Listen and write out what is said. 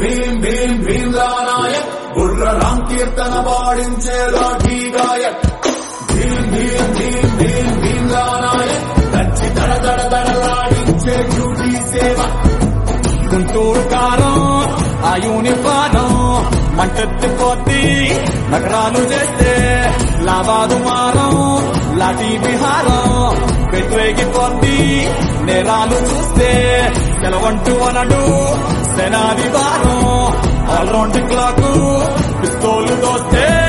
భీం భీం భీమ్లా నాయక్ బుర్ర రామ్ కీర్తన పాడించే లాఠీ గాయక్ భీం భీం భీం భీం భీమ్లా నాయక్ దచ్చి దడ దడ దడలాడించే డ్యూటీ సేవ గుంటూరు కారం ఆ యూనిఫారం మంటెత్తిపోద్ది నగరాలు చేస్తే లాభాదు మారం లాఠీ విహారం వ్యతిరేకిపోద్ది నేరాలు చూస్తే తెలవంటూ అనడు సెనాది వారం ఆల్రౌండ్ క్లాక్ పిస్తోలు దోస్తే